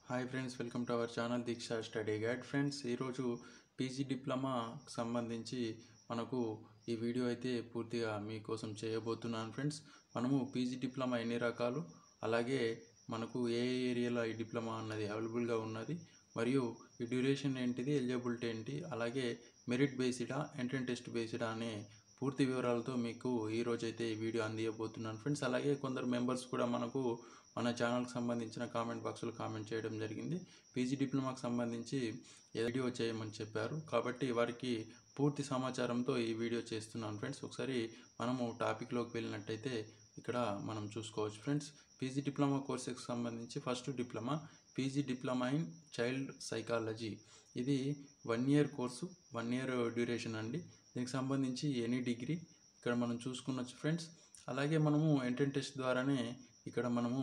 hi friends welcome to our channel Deeksha study guide friends ఈరోజు PG డిప్లొమాకి సంబంధించి మనకు ఈ వీడియో అయితే పూర్తిగా మీకోసం చేయబోతున్నాను ఫ్రెండ్స్ మనము పీజీ డిప్లొమా ఎన్ని రకాలు అలాగే మనకు ఏ ఏ ఏరియాలో ఈ డిప్లొమా అన్నది అవైలబుల్గా ఉన్నది మరియు ఈ డ్యూరేషన్ ఏంటిది ఎలిజిబిలిటీ ఏంటి అలాగే మెరిట్ బేస్డా ఎంట్రన్ టెస్ట్ బేస్డా అనే పూర్తి వివరాలతో మీకు ఈ రోజు అయితే ఈ వీడియో అందియబోతున్నాను ఫ్రెండ్స్ అలాగే కొందరు మెంబర్స్ కూడా మనకు మన ఛానల్కి సంబంధించిన కామెంట్ బాక్స్లో కామెంట్ చేయడం జరిగింది పీజీ డిప్లొమాకి సంబంధించి ఏ వీడియో చేయమని చెప్పారు కాబట్టి వారికి పూర్తి సమాచారంతో ఈ వీడియో చేస్తున్నాను ఫ్రెండ్స్ ఒకసారి మనము టాపిక్లోకి వెళ్ళినట్టయితే ఇక్కడ మనం చూసుకోవచ్చు ఫ్రెండ్స్ పీజీ డిప్లొమా కోర్సెస్కి సంబంధించి first diploma PG diploma in child psychology ఇది one year course one year duration అండి దీనికి సంబంధించి ఎనీ డిగ్రీ ఇక్కడ మనం చూసుకున్నచ్చు ఫ్రెండ్స్ అలాగే మనము ఎంట్రన్ టెస్ట్ ద్వారానే ఇక్కడ మనము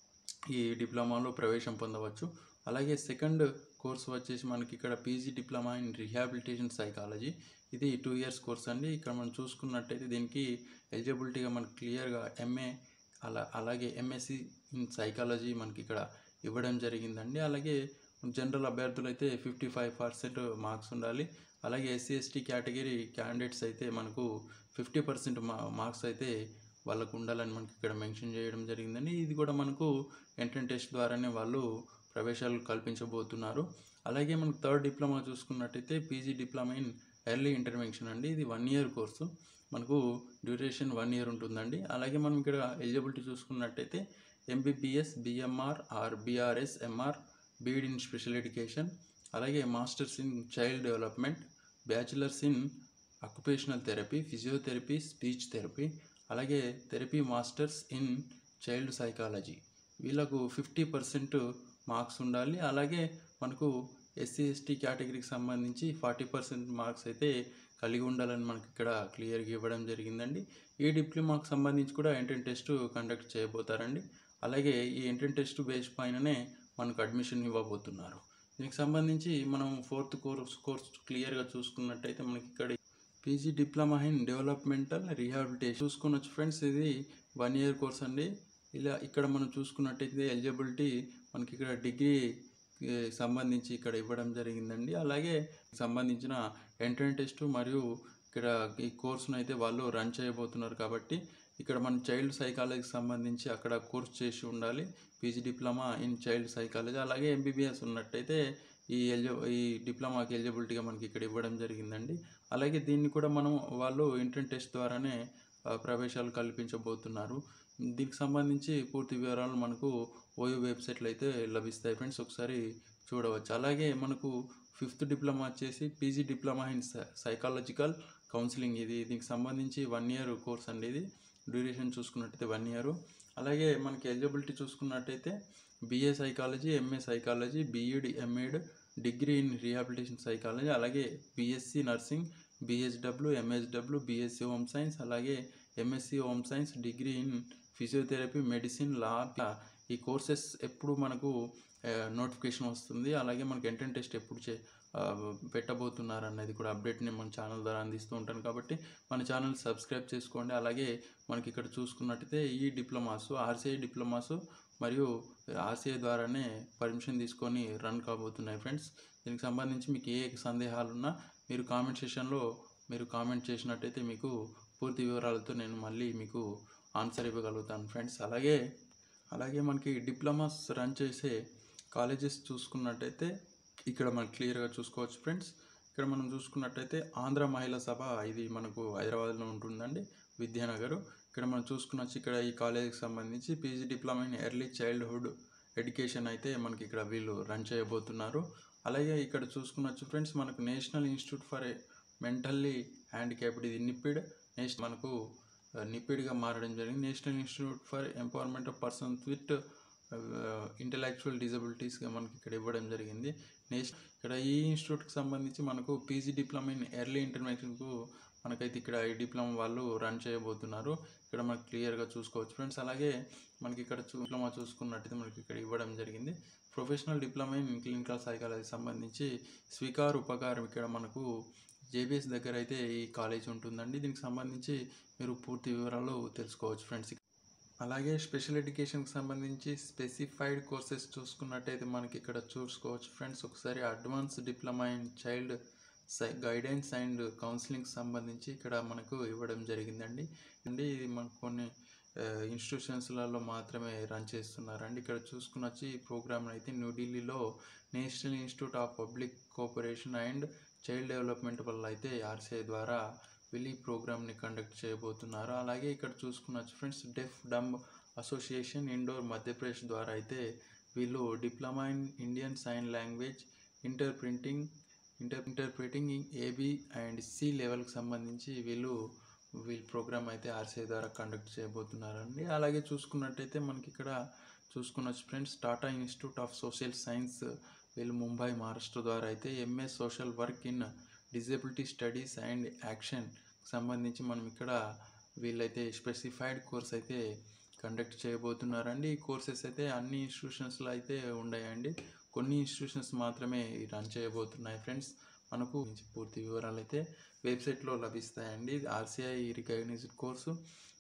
ఈ డిప్లొమాలో ప్రవేశం పొందవచ్చు అలాగే సెకండ్ కోర్స్ వచ్చేసి మనకి ఇక్కడ PG diploma in rehabilitation psychology ఇది టూ ఇయర్స్ కోర్స్ అండి ఇక్కడ మనం చూసుకున్నట్టయితే దీనికి ఎలిజిబిలిటీగా మనకి క్లియర్గా ఎంఏ అలా అలాగే ఎంఎస్సి ఇన్ సైకాలజీ మనకి ఇక్కడ ఇవ్వడం జరిగిందండి అలాగే జనరల్ అభ్యర్థులు అయితే ఫిఫ్టీ ఫైవ్ పర్సెంట్ మార్క్స్ ఉండాలి అలాగే ఎస్సీ ఎస్టీ కేటగిరీ క్యాండిడేట్స్ అయితే మనకు ఫిఫ్టీ పర్సెంట్ మా మార్క్స్ అయితే వాళ్ళకు ఉండాలని మనకి ఇక్కడ మెన్షన్ చేయడం జరిగిందండి ఇది కూడా మనకు ఎంట్రన్ టెస్ట్ ద్వారానే వాళ్ళు ప్రవేశాలు కల్పించబోతున్నారు అలాగే మనకు థర్డ్ డిప్లొమా చూసుకున్నట్టయితే PG diploma in early intervention అండి ఇది వన్ ఇయర్ కోర్సు మనకు డ్యూరేషన్ వన్ ఇయర్ ఉంటుందండి అలాగే మనం ఇక్కడ ఎలిజిబిలిటీ చూసుకున్నట్టయితే MBBS BMR R BRS MR BEd in special education అలాగే masters in child development bachelors in occupational therapy physiotherapy speech therapy అలాగే therapy masters in child psychology వీళ్ళకు fifty percent marks ఉండాలి అలాగే మనకు ఎస్సీ ఎస్టీ కేటగిరీకి సంబంధించి forty percent marks అయితే కలిగి ఉండాలని మనకి ఇక్కడ క్లియర్గా ఇవ్వడం జరిగిందండి ఈ డిప్లొమాకు సంబంధించి కూడా ఎంట్రన్ టెస్ట్ కండక్ట్ చేయబోతారండి అలాగే ఈ ఎంట్రన్ టెస్ట్ బేస్ పైననే మనకు అడ్మిషన్ ఇవ్వబోతున్నారు దీనికి సంబంధించి మనం ఫోర్త్ కోర్స్ కోర్స్ క్లియర్గా చూసుకున్నట్టయితే మనకి ఇక్కడ PG diploma in developmental rehabilitation చూసుకున్నచ్చు ఫ్రెండ్స్ ఇది వన్ ఇయర్ కోర్స్ అండి ఇలా ఇక్కడ మనం చూసుకున్నట్టయితే ఎలిజిబిలిటీ మనకి ఇక్కడ డిగ్రీ ఏ, సంబంధించి ఇక్కడ ఇవ్వడం జరిగిందండి అలాగే సంబంధించిన ఎంట్రన్ టెస్ట్ మరియు ఇక్కడ ఈ కోర్సును అయితే వాళ్ళు రన్ చేయబోతున్నారు కాబట్టి ఇక్కడ మన చైల్డ్ సైకాలజీకి సంబంధించి అక్కడ కోర్స్ చేసి ఉండాలి PG diploma in child psychology అలాగే ఎంబీబీఎస్ ఉన్నట్టయితే ఈ ఎలిజి ఈ డిప్లొమాకి ఎలిజిబిలిటీగా మనకి ఇక్కడ ఇవ్వడం జరిగిందండి అలాగే దీన్ని కూడా మనం వాళ్ళు ఎంట్రన్ టెస్ట్ ద్వారానే ఆ, ప్రవేశాలు కల్పించబోతున్నారు దీనికి సంబంధించి పూర్తి వివరాలు మనకు ఓయూ వెబ్సైట్లో అయితే లభిస్తాయి ఫ్రెండ్స్ ఒకసారి చూడవచ్చు అలాగే మనకు ఫిఫ్త్ డిప్లొమా వచ్చేసి PG diploma in psychological counselling ఇది దీనికి సంబంధించి వన్ ఇయర్ కోర్స్ అండి ఇది డ్యూరేషన్ చూసుకున్నట్టయితే వన్ ఇయర్ అలాగే మనకి ఎలిజిబిలిటీ చూసుకున్నట్టయితే BA psychology MA psychology BEd MEd degree in rehabilitation psychology అలాగే BSc nursing BSW MSW BSc home science అలాగే MSc home science degree in physiotherapy medicine law ఈ courses ఎప్పుడు మనకు నోటిఫికేషన్ వస్తుంది అలాగే మనకి ఎంట్రన్ టెస్ట్ ఎప్పుడు చే ఆ, పెట్టబోతున్నారు అన్నది కూడా అప్డేట్ని మన ఛానల్ ద్వారా అందిస్తూ ఉంటాను కాబట్టి మన ఛానల్ సబ్స్క్రైబ్ చేసుకోండి అలాగే మనకి ఇక్కడ చూసుకున్నట్టయితే ఈ డిప్లొమాస్ ఆర్సీఐ డిప్లొమాస్ మరియు ఆర్సీఐ ద్వారానే పర్మిషన్ తీసుకొని రన్ కాబోతున్నాయి ఫ్రెండ్స్ దీనికి సంబంధించి మీకు ఏ సందేహాలు ఉన్నా మీరు కామెంట్ సెషన్లో మీరు కామెంట్ చేసినట్టయితే మీకు పూర్తి వివరాలతో నేను మళ్ళీ మీకు ఆన్సర్ ఇవ్వగలుగుతాను ఫ్రెండ్స్ అలాగే అలాగే మనకి డిప్లొమాస్ రన్ చేసే కాలేజెస్ చూసుకున్నట్టయితే ఇక్కడ మనం క్లియర్గా చూసుకోవచ్చు ఫ్రెండ్స్ ఇక్కడ మనం చూసుకున్నట్టయితే ఆంధ్ర మహిళా సభ ఇది మనకు హైదరాబాద్లో ఉంటుందండి విద్యానగర్ ఇక్కడ మనం చూసుకున్నచ్చు ఇక్కడ ఈ కాలేజీకి సంబంధించి PG diploma in early childhood education అయితే మనకి ఇక్కడ వీళ్ళు రన్ చేయబోతున్నారు అలాగే ఇక్కడ చూసుకున్నచ్చు ఫ్రెండ్స్ మనకు national institute for mentally handicapped ఇది నిప్పిడ్ నెక్స్ట్ మనకు ఆ, నిప్పిడ్గా మారడం జరిగింది national institute for empowerment of persons with intellectual డిజబిలిటీస్గా మనకి ఇక్కడ ఇవ్వడం జరిగింది నెక్స్ట్ ఇక్కడ ఈ ఇన్స్టిట్యూట్కి సంబంధించి మనకు పీజీ డిప్లొమా ఇన్ ఎర్లీ ఇంటర్మీడియట్కు మనకైతే ఇక్కడ ఈ డిప్లొమా వాళ్ళు రన్ చేయబోతున్నారు ఇక్కడ మనకు క్లియర్గా చూసుకోవచ్చు ఫ్రెండ్స్ అలాగే మనకి ఇక్కడ చూ- డిప్లొమా చూసుకున్నట్టయితే మనకి ఇక్కడ ఇవ్వడం జరిగింది professional diploma in clinical psychology సంబంధించి స్వీకార్ ఉపకారం ఇక్కడ మనకు జేబీఎస్ దగ్గర అయితే ఈ కాలేజ్ ఉంటుందండి దీనికి సంబంధించి మీరు పూర్తి వివరాలు తెలుసుకోవచ్చు ఫ్రెండ్స్ అలాగే స్పెషల్ ఎడ్యుకేషన్కి సంబంధించి స్పెసిఫైడ్ కోర్సెస్ చూసుకున్నట్టయితే మనకి ఇక్కడ చూసుకోవచ్చు ఫ్రెండ్స్ ఒకసారి అడ్వాన్స్ డిప్లొమా ఇన్ చైల్డ్ సై గైడెన్స్ అండ్ కౌన్సిలింగ్ సంబంధించి ఇక్కడ మనకు ఇవ్వడం జరిగిందండి అండి ఇది మనకు కొన్ని ఇన్స్టిట్యూషన్స్లలో మాత్రమే రన్ చేస్తున్నారండి ఇక్కడ చూసుకున్నచ్చి ఈ ప్రోగ్రామ్ అయితే న్యూఢిల్లీలో national institute of public cooperation and child development వల్ల అయితే ఆర్సీఐ ద్వారా వీళ్ళు ఈ ప్రోగ్రామ్ని కండక్ట్ చేయబోతున్నారు అలాగే ఇక్కడ చూసుకున్నచ్చు friends deaf dumb association Indore Madhya Pradesh ద్వారా అయితే వీళ్ళు diploma in Indian sign language inter printing inter interpreting A B and C లెవెల్కి సంబంధించి వీళ్ళు వీళ్ళ ప్రోగ్రామ్ అయితే ఆర్సీఐ ద్వారా కండక్ట్ చేయబోతున్నారండి అలాగే చూసుకున్నట్టయితే మనకి ఇక్కడ చూసుకున్నచ్చు friends Tata institute of social science వీళ్ళు ముంబై మహారాష్ట్ర ద్వారా అయితే MS social work in disability studies and action సంబంధించి మనం ఇక్కడ వీళ్ళైతే స్పెసిఫైడ్ కోర్స్ అయితే కండక్ట్ చేయబోతున్నారండి ఈ కోర్సెస్ అయితే అన్ని ఇన్స్టిట్యూషన్స్లో అయితే ఉన్నాయండి కొన్ని ఇన్స్టిట్యూషన్స్ మాత్రమే రన్ చేయబోతున్నాయి ఫ్రెండ్స్ మనకు పూర్తి వివరాలు అయితే వెబ్సైట్లో లభిస్తాయండి RCI recognised course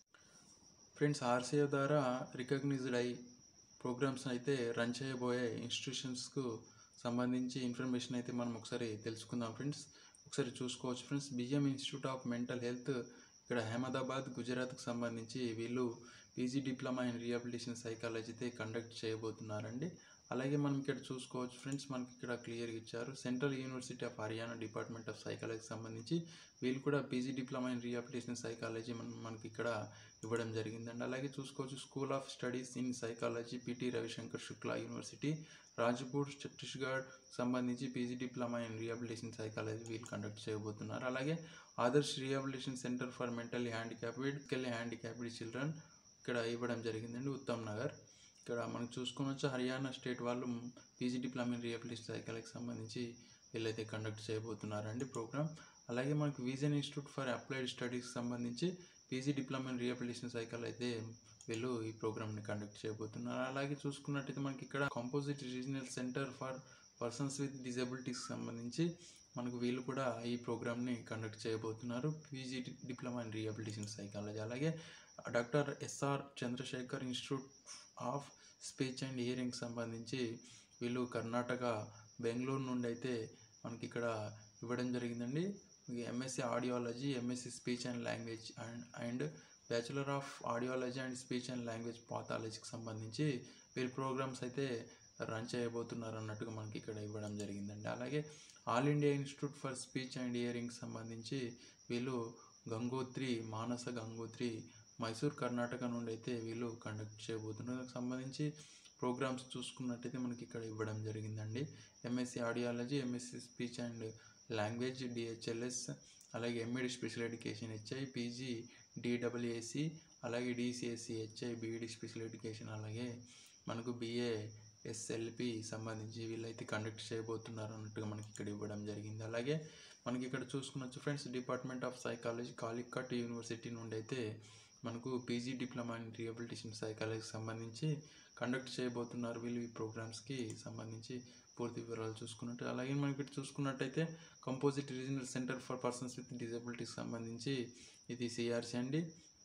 friends RCI ద్వారా రికగ్నైజ్డ్ అయి ప్రోగ్రామ్స్ అయితే రన్ చేయబోయే ఇన్స్టిట్యూషన్స్కు సంబంధించి ఇన్ఫర్మేషన్ అయితే మనం ఒకసారి తెలుసుకుందాం ఫ్రెండ్స్ ఒకసారి చూసుకోవచ్చు friends BM institute of mental health ఇక్కడ అహ్మదాబాద్ గుజరాత్కి సంబంధించి వీళ్ళు PG diploma in rehabilitation psychology అయితే కండక్ట్ చేయబోతున్నారండి అలాగే మనం ఇక్కడ చూసుకోవచ్చు ఫ్రెండ్స్ మనకి ఇక్కడ క్లియర్గా ఇచ్చారు central university of Haryana department of సైకాలజీకి సంబంధించి వీళ్ళు కూడా PG diploma in rehabilitation psychology మనం మనకి ఇక్కడ ఇవ్వడం జరిగిందండి అలాగే చూసుకోవచ్చు school of studies in psychology PT Ravishankar Shukla university Rajpur Chhattisgarh సంబంధించి PG diploma in rehabilitation psychology వీళ్ళు కండక్ట్ చేయబోతున్నారు అలాగే Adarsh rehabilitation centre for mentally handicapped కెళ్ళి హ్యాండిక్యాప్డ్ చిల్డ్రన్ ఇక్కడ ఇవ్వడం జరిగిందండి ఉత్తమ్ నగర్ ఇక్కడ మనం చూసుకోవచ్చు హర్యానా స్టేట్ వాళ్ళు పీజీ డిప్లొమా ఇన్ రిహాబిలిటేషన్ సైకాలజీకి సంబంధించి వీళ్ళైతే కండక్ట్ చేయబోతున్నారండి ప్రోగ్రామ్ అలాగే మనకు విజన్ ఇన్స్టిట్యూట్ ఫర్ అప్లైడ్ స్టడీస్కి సంబంధించి PG diploma in rehabilitation cycle అయితే వీళ్ళు ఈ ప్రోగ్రామ్ని కండక్ట్ చేయబోతున్నారు అలాగే చూసుకున్నట్టయితే మనకి ఇక్కడ composite regional centre for persons with డిజబిలిటీస్కి సంబంధించి మనకు వీళ్ళు కూడా ఈ ప్రోగ్రామ్ని కండక్ట్ చేయబోతున్నారు PG diploma in rehabilitation psychology అలాగే doctor SR Chandrashekhar institute of speech and hearing సంబంధించి వీళ్ళు కర్ణాటక బెంగళూరు నుండి అయితే మనకి ఇక్కడ ఇవ్వడం జరిగిందండి MSc audiology MSc speech and language and and bachelor of audiology and speech and language పాథాలజీకి సంబంధించి వీళ్ళు ప్రోగ్రామ్స్ అయితే రన్ చేయబోతున్నారు అన్నట్టుగా మనకి ఇక్కడ ఇవ్వడం జరిగిందండి అలాగే all India institute for speech and hearing సంబంధించి వీళ్ళు గంగోత్రి మానస గంగోత్రి మైసూర్ కర్ణాటక నుండి అయితే వీళ్ళు కండక్ట్ చేయబోతున్నారు దానికి సంబంధించి ప్రోగ్రామ్స్ చూసుకున్నట్టయితే మనకి ఇక్కడ ఇవ్వడం జరిగిందండి MSc audiology MSc speech and language DHLS అలాగే MEd special education HI PG DWAC అలాగే DCSC HI BEd special education అలాగే మనకు బిఏ ఎస్ఎల్పి సంబంధించి వీళ్ళైతే కండక్ట్ చేయబోతున్నారు అన్నట్టుగా మనకి ఇక్కడ ఇవ్వడం జరిగింది అలాగే మనకి ఇక్కడ చూసుకున్నచ్చు friends department of psychology Calicut university నుండి అయితే మనకు పీజీ డిప్లొమా ఇన్ రిహాబిలిటేషన్ సైకాలజీకి సంబంధించి కండక్ట్ చేయబోతున్నారు వీళ్ళు ఈ ప్రోగ్రామ్స్కి సంబంధించి పూర్తి వివరాలు చూసుకున్నట్టు అలాగే మనం ఇక్కడ చూసుకున్నట్టయితే composite regional centre for persons with డిజబిలిటీకి సంబంధించి ఇది సిఆర్సి అండి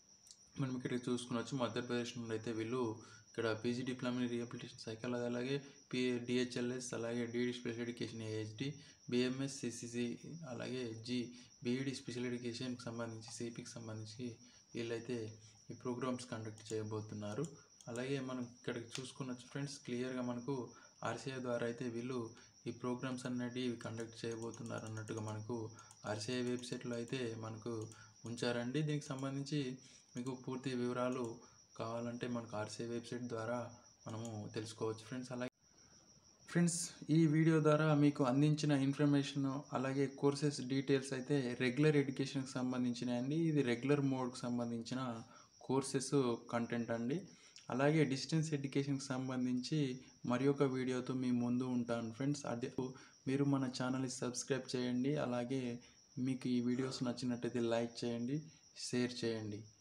మనం ఇక్కడ చూసుకున్నచ్చు మధ్యప్రదేశ్ నుండి అయితే వీళ్ళు ఇక్కడ PG diploma in rehabilitation psychology అలాగే పి డిహెచ్ఎల్ఎస్ అలాగే DEd special education AHD BMS CCC అలాగే జి బీఈడి స్పెషల్ ఎడ్యుకేషన్కి సంబంధించి సిపికి సంబంధించి వీళ్ళైతే ఈ ప్రోగ్రామ్స్ కండక్ట్ చేయబోతున్నారు అలాగే మనం ఇక్కడ చూసుకున్నచ్చు ఫ్రెండ్స్ క్లియర్గా మనకు ఆర్సీఐ ద్వారా అయితే వీళ్ళు ఈ ప్రోగ్రామ్స్ అన్నటివి కండక్ట్ చేయబోతున్నారు అన్నట్టుగా మనకు ఆర్సీఐ వెబ్సైట్లో అయితే మనకు ఉంచారండి దీనికి సంబంధించి మీకు పూర్తి వివరాలు కావాలంటే మనకు ఆర్సీఐ వెబ్సైట్ ద్వారా మనము తెలుసుకోవచ్చు ఫ్రెండ్స్ అలాగే ఫ్రెండ్స్ ఈ వీడియో ద్వారా మీకు అందించిన ఇన్ఫర్మేషన్ అలాగే కోర్సెస్ డీటెయిల్స్ అయితే రెగ్యులర్ ఎడ్యుకేషన్కి సంబంధించినవి ఇది రెగ్యులర్ మోడ్కి సంబంధించిన కోర్సెస్ కంటెంట్ అండి అలాగే డిస్టెన్స్ ఎడ్యుకేషన్కి సంబంధించి మరి ఒక వీడియోతో మీ ముందు ఉంటాను ఫ్రెండ్స్ అదే మీరు మన ఛానల్ని సబ్స్క్రైబ్ చేయండి అలాగే మీకు ఈ వీడియోస్ నచ్చినట్టయితే లైక్ చేయండి షేర్ చేయండి